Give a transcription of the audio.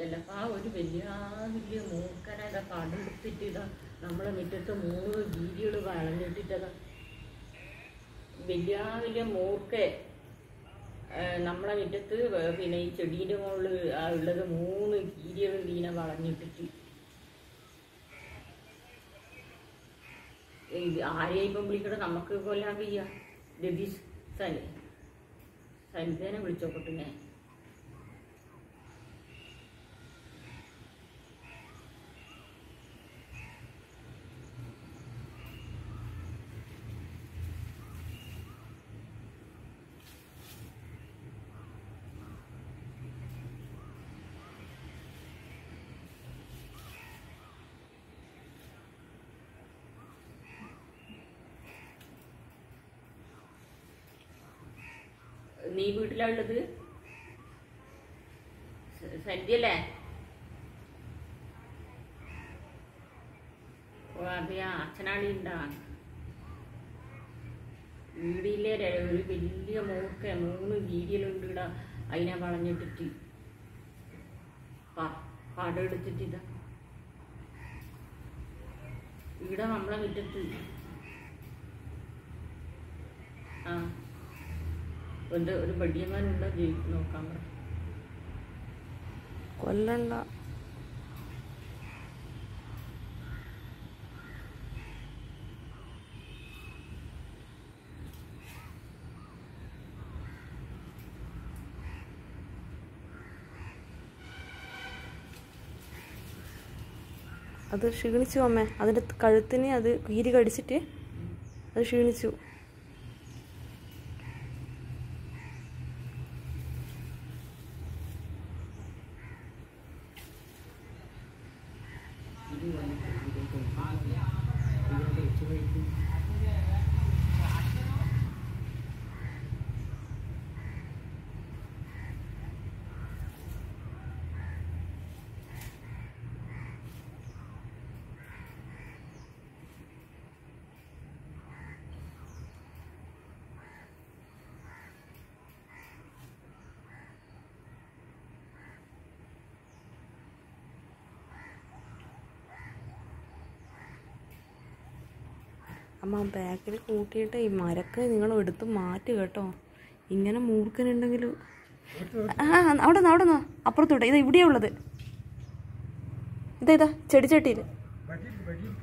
ചിലപ്പോൾ ആ ഒരു വലിയ വലിയ മൂക്കനയുടെ കടുത്തിട്ട് ഇതാ നമ്മളെ മുറ്റത്ത് മൂന്ന് വീതികൾ വളഞ്ഞിട്ടിട്ടതാ വലിയ വലിയ മൂർക്ക നമ്മളെ മുറ്റത്ത് വേ- പിന്നെ ഈ ചെടീൻ്റെ മുകളിൽ ഉള്ളത് മൂന്ന് കീരികളും ദീനെ വളഞ്ഞിട്ടിട്ട് ഇത് ആരെയും ഇപ്പം വിളിക്കട്ടെ നമുക്ക് കൊല്ലാൻ വയ്യ രതീഷ് സനി സനിതനെ വിളിച്ചോക്കട്ടെ ഞാൻ നീ വീട്ടിലാ ഉള്ളത് സ- സന്ധ്യല്ലേ ഓ അതെയാ അച്ഛനാടി ഉണ്ടാ വീടിലെ ര- ഒരു വലിയ മൂക്ക മൂന്ന് വീതിയിലുണ്ട് ഇടാ അതിനെ വളഞ്ഞിട്ടിട്ട് പ- പടം എടുത്തിട്ട് ഇതാ ഇവിടെ നമ്മളെ മുറ്റത്ത് ആ ഒരു ഒരു ബഡിയന്മാരുണ്ടോ ജയിച്ച് നോക്കാൻ പറ കൊല്ലണ്ട അത് ക്ഷീണിച്ചു അമ്മേ അതിൻ്റെ കഴുത്തിന് അത് കീരി കടിച്ചിട്ട് അത് ക്ഷീണിച്ചു അമ്മ ബാക്കിൽ കൂട്ടിയിട്ട് ഈ മരക്ക് നിങ്ങൾ എടുത്ത് മാറ്റി കേട്ടോ ഇങ്ങനെ മൂർഖനുണ്ടെങ്കിൽ ആ അവിടെ നിന്ന് അവിടെ നിന്ന് അപ്പുറത്തോട്ട് ഇത് ഇവിടെയാ ഉള്ളത് ഇതാ ഇതാ ചെടിച്ചട്ടിയിൽ